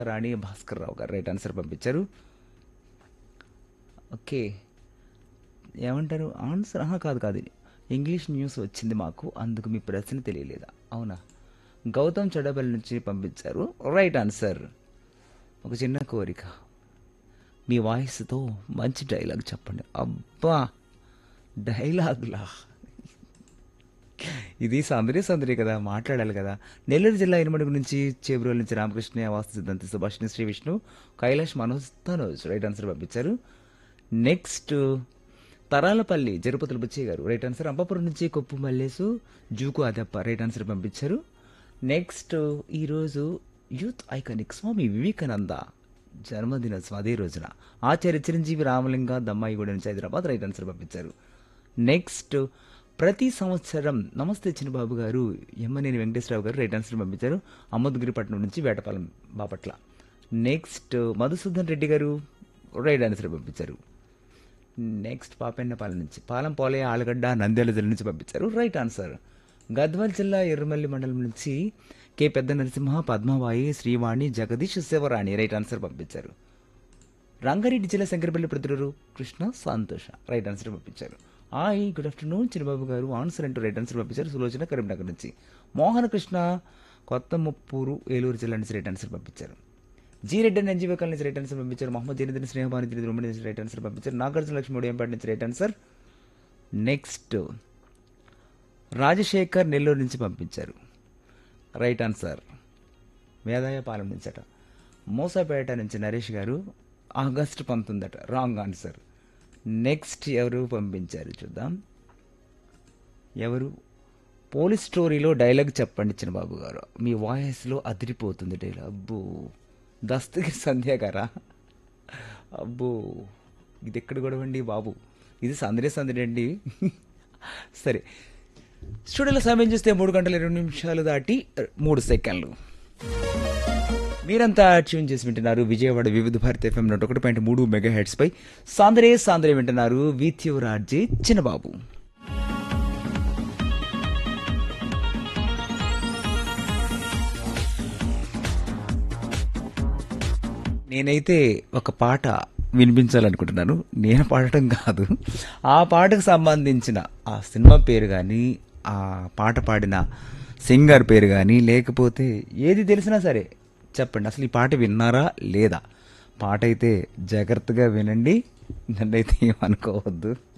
రాణి Bhaskar Rao garu right answer పంపించారు okay ఏమంటారు answer ఆహా కాదు కాదు ఇంగ్లీష్ న్యూస్ వచ్చింది మాకు అందుకు మీ ప్రశ్న తెలియలేదా అవునా గౌతమ్ చెడబల్ నుంచి పంపించారు రైట్ ఆన్సర్ ఒక చిన్న కోరిక మీ వాయిస్తో మంచి డైలాగ్ చెప్పండి అబ్బా డైలాగులా ఇది సందడి సందడి కదా మాట్లాడాలి కదా నెల్లూరు జిల్లా ఇనుమడుగు నుంచి చేబ్రోల్ నుంచి రామకృష్ణ వాస్తు సిద్ధాంతి సుభాష్ని శ్రీ విష్ణు కైలాష్ మనోజ్ తనోజ్ రైట్ ఆన్సర్ పంపించారు next Tarlapalli Jarupatula Buchaiah garu right answer Ambapuram నుంచి కొప్పు మల్లేసు జూకు అదప్ప రైట్ ఆన్సర్ పంపించారు నెక్స్ట్ ఈరోజు యూత్ ఐకానిక్ స్వామి వివేకానంద జన్మదినోత్సవం అదే రోజున ఆచార్య చిరంజీవి రామలింగ దమ్మాయిగూడ నుంచి హైదరాబాద్ రైట్ ఆన్సర్ పంపించారు నెక్స్ట్ ప్రతి సంవత్సరం నమస్తే చిన్నబాబు గారు ఎమ్మనేని వెంకటేశ్వరరావు గారు రైట్ ఆన్సర్ పంపించారు అమ్మద్గిరిపట్నం నుంచి Vetapalem Bapatla next Madhusudan Reddy garu right answer పంపించారు నెక్స్ట్ పాపెన్నపాలెం నుంచి పాలెం పోలే ఆలగడ్డ నంద్యాల జిల్లా నుంచి పంపించారు రైట్ ఆన్సర్ గద్వాల్ జిల్లా ఎర్రమల్లి మండలం నుంచి కె పెద్ద నరసింహ పద్మవాయి శ్రీవాణి జగదీష్ శివరాణి రైట్ ఆన్సర్ పంపించారు రంగారెడ్డి జిల్లా శంకరపల్లి ప్రతిరూరు కృష్ణ సంతోష రైట్ ఆన్సర్ పంపించారు hi good afternoon Chinnababu garu answer అంటూ రైట్ ఆన్సర్ పంపించారు సులోచన కరీంనగర్ నుంచి మోహన కృష్ణ కొత్త ముప్పూరు ఏలూరు జిల్లా నుంచి రైట్ ఆన్సర్ పంపించారు జీ రెడ్డి అని ఎన్జీవకల్ నుంచి రైట్ ఆన్సర్ పంపించారు మహమ్మద్ జనీద్ స్నేహమాని జనీద్ ఉమ్మడి నుంచి రైట్ ఆన్సర్ పంపించారు నాగార్జున లక్ష్మి ఉదయంపాటి నుంచి right answer next Rajasekhar Nellore నుంచి పంపించారు రైట్ ఆన్సర్ వేదాయపాలెం నుంచి అట మోసాపేట నుంచి నరేష్ గారు ఆగస్టు పంతొమ్మిది అట రాంగ్ ఆన్సర్ నెక్స్ట్ ఎవరు పంపించారు చూద్దాం ఎవరు పోలీస్ స్టోరీలో డైలాగ్ చెప్పండి చిన్నబాబు గారు మీ వాయిస్లో అదిరిపోతుంది డైలాగ్ అబ్బో దస్తగిరి సంధ్య గారా అబ్బో ఇది ఎక్కడ గొడవండి బాబు ఇది సందడి సందడి అండి సరే స్టూడియోలో సమయం చూస్తే మూడు గంటల ఇరవై నిమిషాలు దాటి మూడు సెకండ్లు మీరంతా ట్యూన్ చేసి వింటున్నారు విజయవాడ వివిధ భారతి ఎఫ్ఎం నూట ఒకటి పాయింట్ మూడు మెగా హెడ్స్ పై సాందరే సాందరే వింటున్నారు విత్యురాజే చిన్నబాబు నేనైతే ఒక పాట వినిపించాలనుకుంటున్నాను నేను పాడటం కాదు ఆ పాటకు సంబంధించిన ఆ సినిమా పేరు కానీ ఆ పాట పాడిన సింగర్ పేరు కానీ లేకపోతే ఏది తెలిసినా సరే చెప్పండి అసలు ఈ పాట విన్నారా లేదా పాట అయితే జాగ్రత్తగా వినండి నన్నైతే ఏమనుకోవద్దు